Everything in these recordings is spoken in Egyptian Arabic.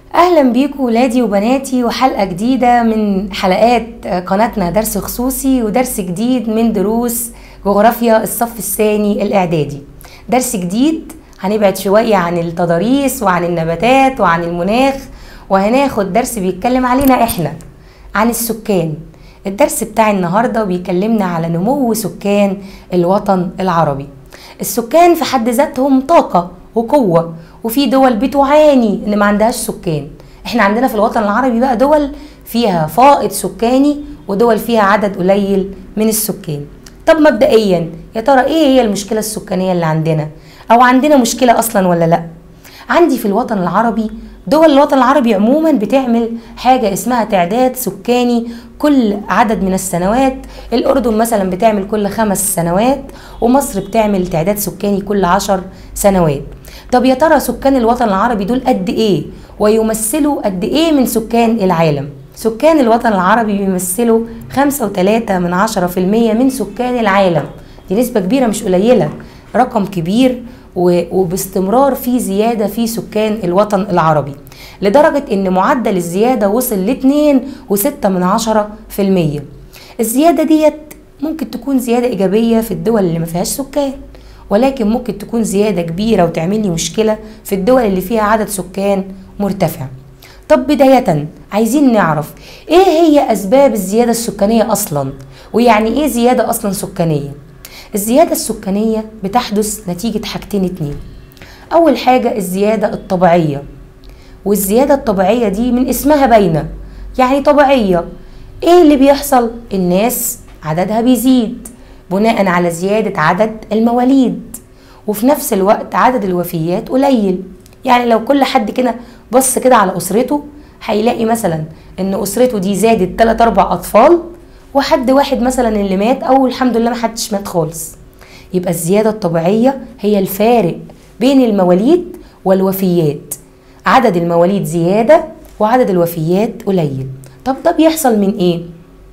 اهلا بيكم ولادي وبناتي وحلقه جديده من حلقات قناتنا درس خصوصي ودرس جديد من دروس جغرافيا الصف الثاني الاعدادي درس جديد هنبعد شويه عن التضاريس وعن النباتات وعن المناخ وهناخد درس بيتكلم علينا احنا عن السكان الدرس بتاع النهارده بيكلمنا على نمو سكان الوطن العربي السكان في حد ذاتهم طاقه وقوه وفي دول بتعاني ان ما عندهاش سكان احنا عندنا في الوطن العربي بقى دول فيها فائض سكاني ودول فيها عدد قليل من السكان طب مبدئيا يا ترى ايه هي المشكله السكانيه اللي عندنا او عندنا مشكله اصلا ولا لا عندي في الوطن العربي دول الوطن العربي عموما بتعمل حاجة اسمها تعداد سكاني كل عدد من السنوات الأردن مثلا بتعمل كل خمس سنوات ومصر بتعمل تعداد سكاني كل عشر سنوات طب يا ترى سكان الوطن العربي دول قد ايه ويمثلوا قد ايه من سكان العالم سكان الوطن العربي بيمثلوا خمسة وتلاتة من عشرة في المية من سكان العالم دي نسبة كبيرة مش قليلة رقم كبير وباستمرار في زيادة في سكان الوطن العربي لدرجة ان معدل الزيادة وصل لاتنين وستة من عشرة في المية الزيادة ديت ممكن تكون زيادة إيجابية في الدول اللي ما فيهاش سكان ولكن ممكن تكون زيادة كبيرة وتعمل لي مشكلة في الدول اللي فيها عدد سكان مرتفع طب بداية عايزين نعرف ايه هي أسباب الزيادة السكانية أصلا ويعني ايه زيادة أصلا سكانية الزيادة السكانية بتحدث نتيجة حاجتين اتنين أول حاجة الزيادة الطبيعية والزيادة الطبيعية دي من اسمها باينة يعني طبيعية ايه اللي بيحصل الناس عددها بيزيد بناء على زيادة عدد المواليد وفي نفس الوقت عدد الوفيات قليل يعني لو كل حد كده بص كده على أسرته هيلاقي مثلا ان أسرته دي زادت 3 أربع أطفال وحد واحد مثلا اللي مات أو الحمد لله ما حدش مات خالص يبقى الزيادة الطبيعية هي الفارق بين المواليد والوفيات عدد المواليد زيادة وعدد الوفيات قليل طب ده بيحصل من ايه؟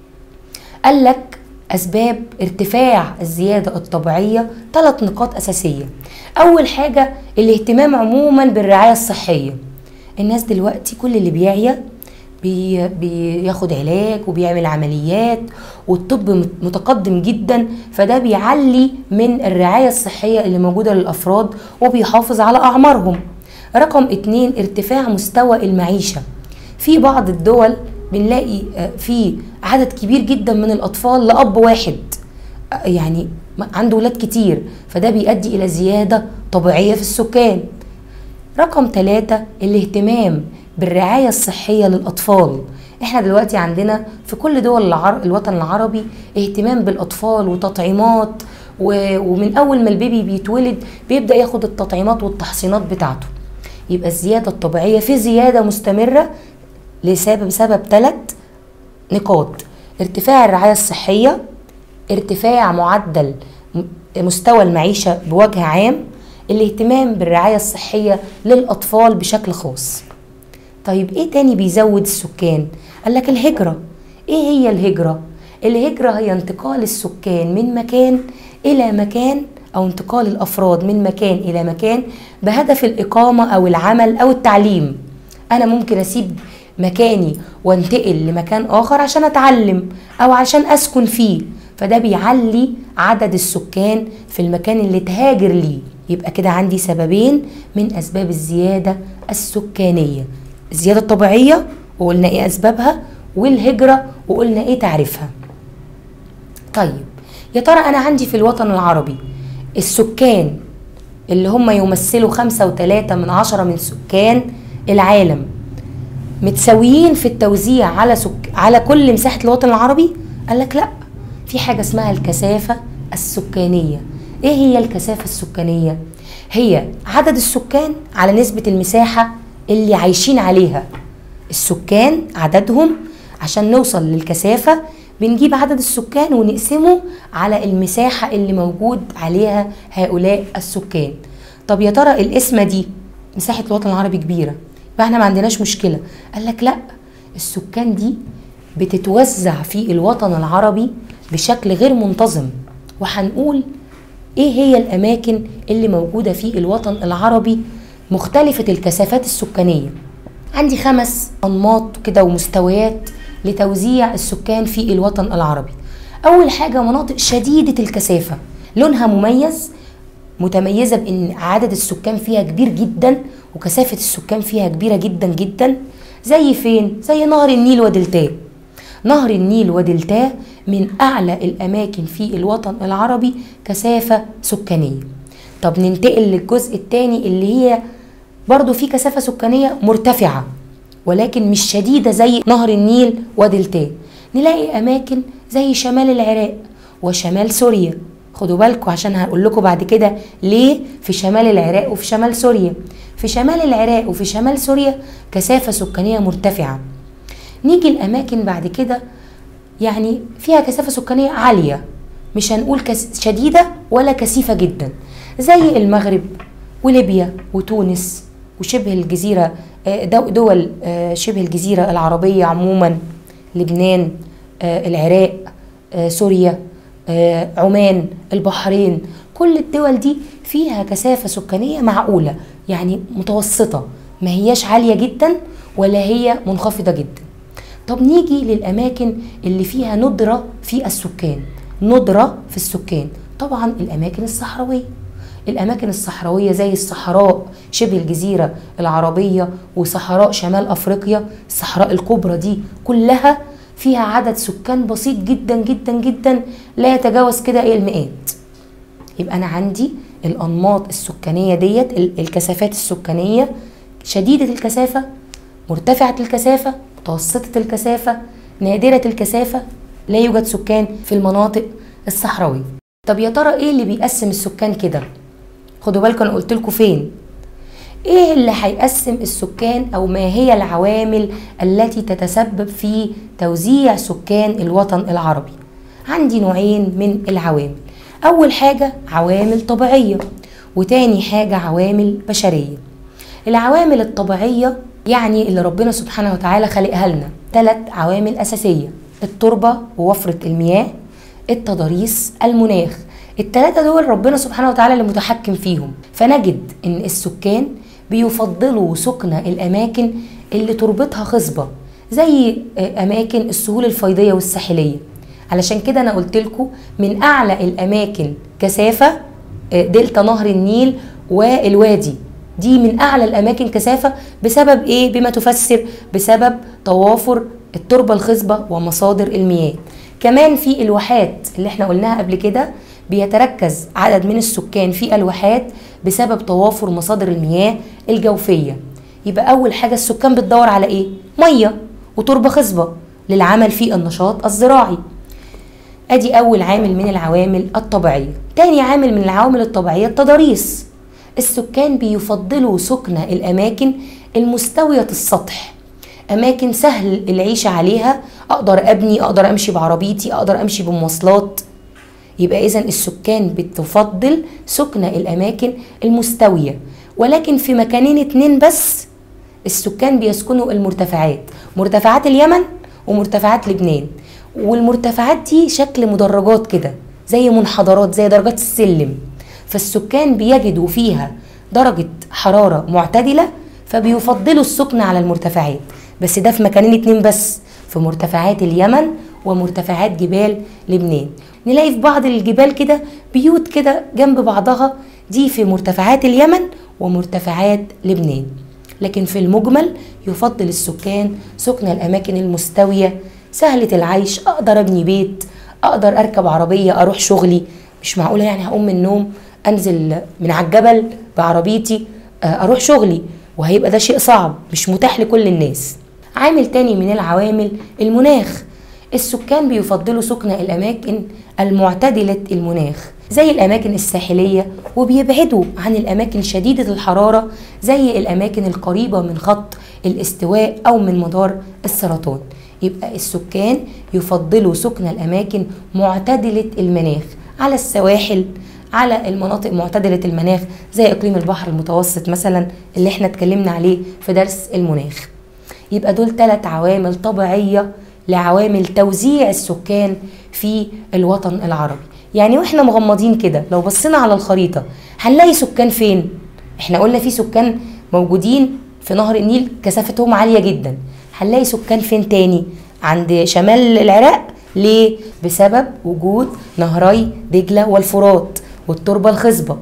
قال لك أسباب ارتفاع الزيادة الطبيعية ثلاث نقاط أساسية أول حاجة الاهتمام عموما بالرعاية الصحية الناس دلوقتي كل اللي بيعيا بي بياخد علاج وبيعمل عمليات والطب متقدم جدا فده بيعلي من الرعاية الصحية اللي موجودة للأفراد وبيحافظ على أعمارهم رقم اتنين ارتفاع مستوى المعيشة في بعض الدول بنلاقي في عدد كبير جدا من الأطفال لأب واحد يعني عنده ولاد كتير فده بيؤدي إلى زيادة طبيعية في السكان رقم ثلاثة الاهتمام بالرعاية الصحية للأطفال احنا دلوقتي عندنا في كل دول العر... الوطن العربي اهتمام بالأطفال وتطعيمات و... ومن أول ما البيبي بيتولد بيبدأ ياخد التطعيمات والتحصينات بتاعته يبقى الزيادة الطبيعية في زيادة مستمرة لسبب سبب ثلاث نقاط ارتفاع الرعاية الصحية ارتفاع معدل مستوى المعيشة بوجه عام الاهتمام بالرعاية الصحية للأطفال بشكل خاص طيب ايه تاني بيزود السكان قال لك الهجرة ايه هي الهجرة الهجرة هي انتقال السكان من مكان إلى مكان أو انتقال الأفراد من مكان إلى مكان بهدف الإقامة أو العمل أو التعليم أنا ممكن أسيب مكاني وانتقل لمكان آخر عشان أتعلم أو عشان أسكن فيه فده بيعلي عدد السكان في المكان اللي تهاجر ليه يبقى كده عندي سببين من أسباب الزيادة السكانية الزيادة الطبيعية وقلنا إيه أسبابها والهجرة وقلنا إيه تعريفها طيب يا ترى أنا عندي في الوطن العربي السكان اللي هم يمثلوا خمسة وتلاتة من عشرة من سكان العالم متساويين في التوزيع على سك... على كل مساحة الوطن العربي قال لك لا في حاجة اسمها الكثافة السكانية ايه هي الكثافة السكانية هي عدد السكان على نسبة المساحة اللي عايشين عليها السكان عددهم عشان نوصل للكثافة بنجيب عدد السكان ونقسمه على المساحة اللي موجود عليها هؤلاء السكان طب يا ترى القسمة دي مساحة الوطن العربي كبيرة يبقى احنا ما عندناش مشكلة قال لك لا السكان دي بتتوزع في الوطن العربي بشكل غير منتظم وهنقول ايه هي الاماكن اللي موجودة في الوطن العربي مختلفة الكثافات السكانية عندي خمس أنماط كده ومستويات لتوزيع السكان في الوطن العربي أول حاجة مناطق شديدة الكثافة لونها مميز متميزة بأن عدد السكان فيها كبير جدا وكثافة السكان فيها كبيرة جدا جدا زي فين؟ زي نهر النيل ودلتاه نهر النيل ودلتاه من أعلى الأماكن في الوطن العربي كثافة سكانية طب ننتقل للجزء الثاني اللي هي برضو في كثافة سكانية مرتفعة ولكن مش شديدة زي نهر النيل ودلتاه نلاقي أماكن زي شمال العراق وشمال سوريا خدوا بالكم عشان هقول لكم بعد كده ليه في شمال العراق وفي شمال سوريا في شمال العراق وفي شمال سوريا كثافة سكانية مرتفعة نيجي الأماكن بعد كده يعني فيها كثافة سكانية عالية مش هنقول كس شديدة ولا كثيفة جدا زي المغرب وليبيا وتونس وشبه الجزيرة دول شبه الجزيرة العربية عموما لبنان العراق سوريا عمان البحرين كل الدول دي فيها كثافة سكانية معقولة يعني متوسطة ما هياش عالية جدا ولا هي منخفضة جدا طب نيجي للأماكن اللي فيها ندرة في السكان ندرة في السكان طبعا الأماكن الصحراوية الأماكن الصحراوية زي الصحراء شبه الجزيرة العربية وصحراء شمال أفريقيا الصحراء الكبرى دي كلها فيها عدد سكان بسيط جدا جدا جدا لا يتجاوز كده المئات يبقى أنا عندي الأنماط السكانية ديت الكثافات السكانية شديدة الكثافة مرتفعة الكثافة متوسطة الكثافة نادرة الكثافة لا يوجد سكان في المناطق الصحراوية طب يا ترى ايه اللي بيقسم السكان كده خدوا بالكم انا قلت لكم فين ايه اللي هيقسم السكان او ما هي العوامل التي تتسبب في توزيع سكان الوطن العربي عندي نوعين من العوامل اول حاجه عوامل طبيعيه وتاني حاجه عوامل بشريه العوامل الطبيعيه يعني اللي ربنا سبحانه وتعالى خلقها لنا ثلاث عوامل اساسيه التربه ووفره المياه التضاريس المناخ الثلاثه دول ربنا سبحانه وتعالى اللي متحكم فيهم فنجد ان السكان بيفضلوا سكن الاماكن اللي تربتها خصبه زي اماكن السهول الفيضيه والساحليه علشان كده انا قلت لكم من اعلى الاماكن كثافه دلتا نهر النيل والوادي دي من اعلى الاماكن كثافه بسبب ايه بما تفسر بسبب توافر التربه الخصبه ومصادر المياه كمان في الواحات اللي احنا قلناها قبل كده بيتركز عدد من السكان في الواحات بسبب توافر مصادر المياه الجوفيه يبقى اول حاجه السكان بتدور على ايه ميه وتربه خصبه للعمل في النشاط الزراعي ادي اول عامل من العوامل الطبيعيه تاني عامل من العوامل الطبيعيه التضاريس السكان بيفضلوا سكن الاماكن المستويه السطح اماكن سهل العيشه عليها اقدر ابني اقدر امشي بعربيتي اقدر امشي بمواصلات يبقى اذا السكان بتفضل سكن الاماكن المستويه ولكن في مكانين اتنين بس السكان بيسكنوا المرتفعات مرتفعات اليمن ومرتفعات لبنان والمرتفعات دي شكل مدرجات كده زي منحدرات زي درجات السلم فالسكان بيجدوا فيها درجة حرارة معتدلة فبيفضلوا السكن على المرتفعات بس ده في مكانين اتنين بس في مرتفعات اليمن ومرتفعات جبال لبنان نلاقي في بعض الجبال كده بيوت كده جنب بعضها دي في مرتفعات اليمن ومرتفعات لبنان لكن في المجمل يفضل السكان سكن الأماكن المستوية سهلة العيش أقدر أبني بيت أقدر أركب عربية أروح شغلي مش معقولة يعني هقوم من النوم أنزل من على الجبل بعربيتي أروح شغلي وهيبقى ده شيء صعب مش متاح لكل الناس عامل تاني من العوامل المناخ السكان بيفضلوا سكن الأماكن المعتدلة المناخ زي الأماكن الساحلية وبيبعدوا عن الأماكن شديدة الحرارة زي الأماكن القريبة من خط الاستواء أو من مدار السرطان يبقى السكان يفضلوا سكن الأماكن معتدلة المناخ على السواحل على المناطق معتدلة المناخ زي إقليم البحر المتوسط مثلا اللي احنا اتكلمنا عليه في درس المناخ يبقى دول ثلاث عوامل طبيعية لعوامل توزيع السكان في الوطن العربي يعني واحنا مغمضين كده لو بصينا على الخريطة هنلاقي سكان فين احنا قلنا في سكان موجودين في نهر النيل كثافتهم عالية جدا هنلاقي سكان فين تاني عند شمال العراق ليه؟ بسبب وجود نهري دجلة والفرات والتربة الخصبة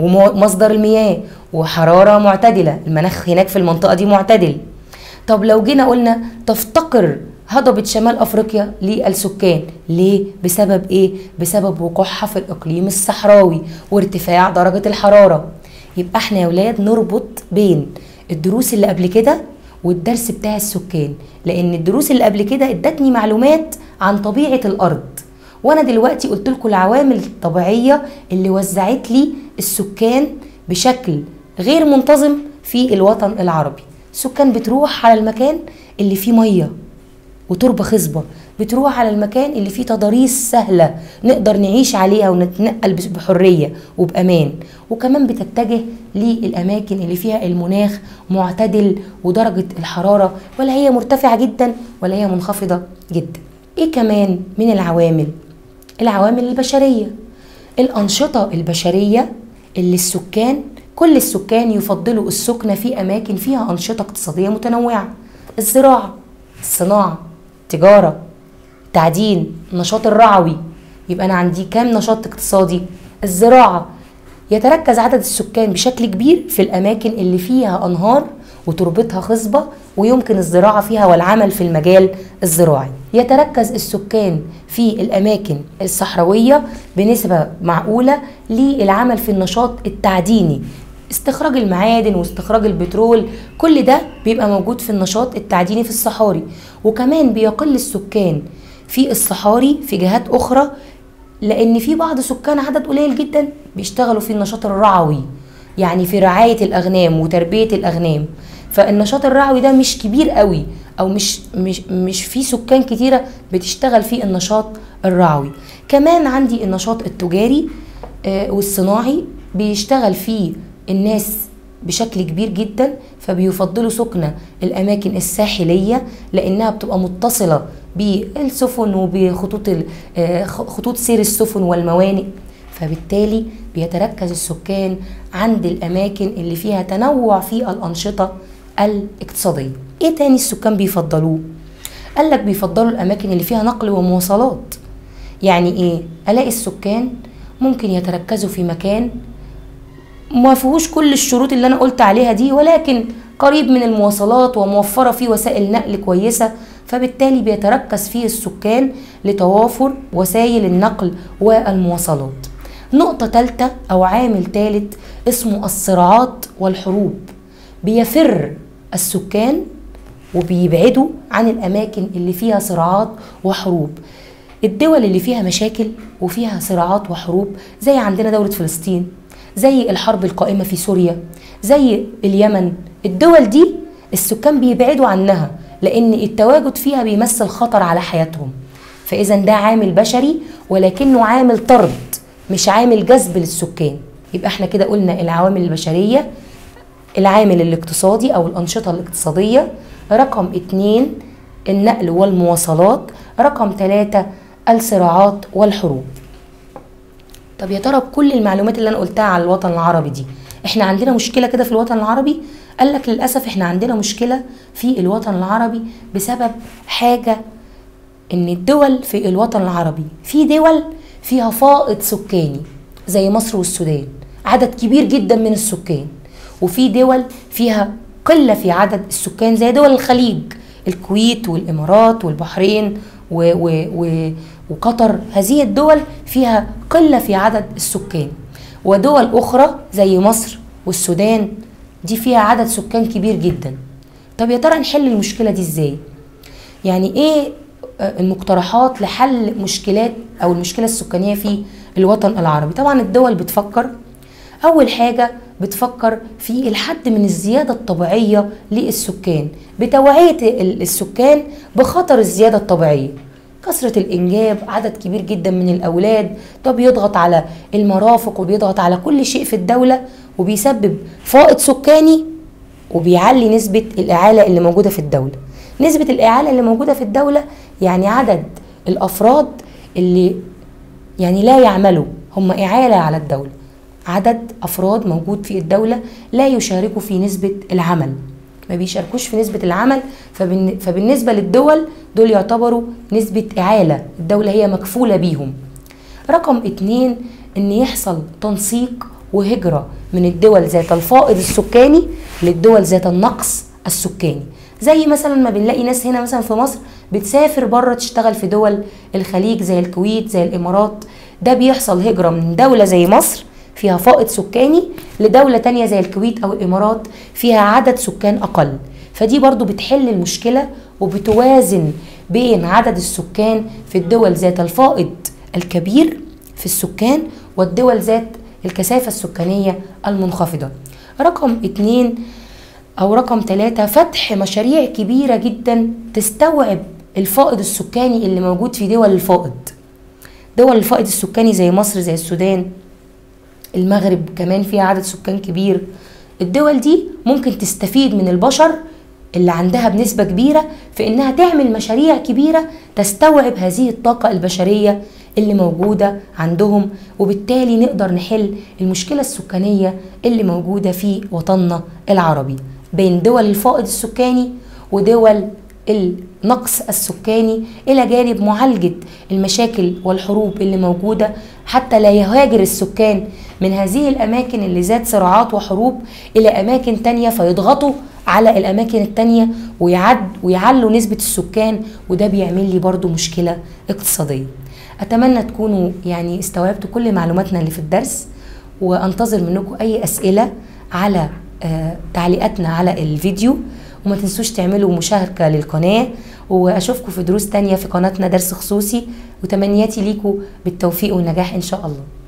ومصدر المياه وحرارة معتدلة المناخ هناك في المنطقة دي معتدل طب لو جينا قلنا تفتقر هضبة شمال أفريقيا للسكان ليه؟ بسبب إيه؟ بسبب وقوعها في الإقليم الصحراوي وارتفاع درجة الحرارة يبقى احنا يا ولاد نربط بين الدروس اللي قبل كده والدرس بتاع السكان لأن الدروس اللي قبل كده ادتني معلومات عن طبيعة الأرض وانا دلوقتي قلت لكم العوامل الطبيعيه اللي وزعت لي السكان بشكل غير منتظم في الوطن العربي السكان بتروح على المكان اللي فيه ميه وتربه خصبه بتروح على المكان اللي فيه تضاريس سهله نقدر نعيش عليها ونتنقل بحريه وبامان وكمان بتتجه للاماكن اللي فيها المناخ معتدل ودرجه الحراره ولا هي مرتفعه جدا ولا هي منخفضه جدا ايه كمان من العوامل العوامل البشريه الانشطه البشريه اللي السكان كل السكان يفضلوا السكنه في اماكن فيها انشطه اقتصاديه متنوعه الزراعه الصناعه التجاره التعدين النشاط الرعوي يبقى انا عندي كام نشاط اقتصادي الزراعه يتركز عدد السكان بشكل كبير في الاماكن اللي فيها انهار وتربتها خصبه ويمكن الزراعه فيها والعمل في المجال الزراعي يتركز السكان في الاماكن الصحراويه بنسبه معقوله للعمل في النشاط التعديني استخراج المعادن واستخراج البترول كل ده بيبقى موجود في النشاط التعديني في الصحاري وكمان بيقل السكان في الصحاري في جهات اخرى لان في بعض سكان عدد قليل جدا بيشتغلوا في النشاط الرعوي يعني في رعايه الاغنام وتربيه الاغنام فالنشاط الرعوي ده مش كبير قوي او مش مش مش في سكان كتيره بتشتغل في النشاط الرعوي كمان عندي النشاط التجاري آه والصناعي بيشتغل فيه الناس بشكل كبير جدا فبيفضلوا سكنة الأماكن الساحلية لأنها بتبقى متصلة بالسفن وبخطوط خطوط سير السفن والموانئ فبالتالي بيتركز السكان عند الأماكن اللي فيها تنوع في الأنشطة الاقتصادية إيه تاني السكان بيفضلوه؟ قال لك بيفضلوا الأماكن اللي فيها نقل ومواصلات يعني إيه؟ ألاقي السكان ممكن يتركزوا في مكان ما فيهوش كل الشروط اللي انا قلت عليها دي ولكن قريب من المواصلات وموفرة فيه وسائل نقل كويسة فبالتالي بيتركز فيه السكان لتوافر وسائل النقل والمواصلات نقطة ثالثة أو عامل ثالث اسمه الصراعات والحروب بيفر السكان وبيبعدوا عن الأماكن اللي فيها صراعات وحروب الدول اللي فيها مشاكل وفيها صراعات وحروب زي عندنا دولة فلسطين زي الحرب القائمة في سوريا زي اليمن الدول دي السكان بيبعدوا عنها لأن التواجد فيها بيمثل خطر على حياتهم فإذا ده عامل بشري ولكنه عامل طرد مش عامل جذب للسكان يبقى احنا كده قلنا العوامل البشرية العامل الاقتصادي أو الأنشطة الاقتصادية رقم اتنين النقل والمواصلات رقم ثلاثة الصراعات والحروب طب يا ترى بكل المعلومات اللي انا قلتها على الوطن العربي دي احنا عندنا مشكله كده في الوطن العربي قال لك للاسف احنا عندنا مشكله في الوطن العربي بسبب حاجه ان الدول في الوطن العربي في دول فيها فائض سكاني زي مصر والسودان عدد كبير جدا من السكان وفي دول فيها قله في عدد السكان زي دول الخليج الكويت والامارات والبحرين و و و وقطر هذه الدول فيها قلة في عدد السكان ودول أخرى زي مصر والسودان دي فيها عدد سكان كبير جدا طب يا ترى نحل المشكلة دي ازاي يعني ايه المقترحات لحل مشكلات او المشكلة السكانية في الوطن العربي طبعا الدول بتفكر اول حاجة بتفكر في الحد من الزيادة الطبيعية للسكان بتوعية السكان بخطر الزيادة الطبيعية كثرة الإنجاب عدد كبير جدا من الأولاد ده بيضغط على المرافق وبيضغط على كل شيء في الدولة وبيسبب فائض سكاني وبيعلي نسبة الإعالة اللي موجودة في الدولة نسبة الإعالة اللي موجودة في الدولة يعني عدد الأفراد اللي يعني لا يعملوا هم إعالة على الدولة عدد أفراد موجود في الدولة لا يشاركوا في نسبة العمل ما بيشاركوش في نسبة العمل فبن- فبالنسبة للدول دول يعتبروا نسبة إعالة الدولة هي مكفولة بيهم رقم اتنين ان يحصل تنسيق وهجرة من الدول ذات الفائض السكاني للدول ذات النقص السكاني زي مثلا ما بنلاقي ناس هنا مثلا في مصر بتسافر بره تشتغل في دول الخليج زي الكويت زي الامارات ده بيحصل هجرة من دولة زي مصر فيها فائض سكاني لدولة تانية زي الكويت او الامارات فيها عدد سكان اقل فدي برضو بتحل المشكلة وبتوازن بين عدد السكان في الدول ذات الفائض الكبير في السكان والدول ذات الكثافة السكانية المنخفضة رقم اتنين أو رقم ثلاثة فتح مشاريع كبيرة جدا تستوعب الفائض السكاني اللي موجود في دول الفائض دول الفائض السكاني زي مصر زي السودان المغرب كمان فيها عدد سكان كبير الدول دي ممكن تستفيد من البشر اللي عندها بنسبة كبيرة في إنها تعمل مشاريع كبيرة تستوعب هذه الطاقة البشرية اللي موجودة عندهم وبالتالي نقدر نحل المشكلة السكانية اللي موجودة في وطننا العربي بين دول الفائض السكاني ودول النقص السكاني إلى جانب معالجة المشاكل والحروب اللي موجودة حتى لا يهاجر السكان من هذه الأماكن اللي ذات صراعات وحروب إلى أماكن تانية فيضغطوا على الأماكن التانية ويعد ويعلوا نسبة السكان وده بيعمل لي برضو مشكلة اقتصادية أتمنى تكونوا يعني استوعبتوا كل معلوماتنا اللي في الدرس وأنتظر منكم أي أسئلة على آه، تعليقاتنا على الفيديو وما تنسوش تعملوا مشاركة للقناة وأشوفكم في دروس تانية في قناتنا درس خصوصي وتمنياتي ليكم بالتوفيق والنجاح إن شاء الله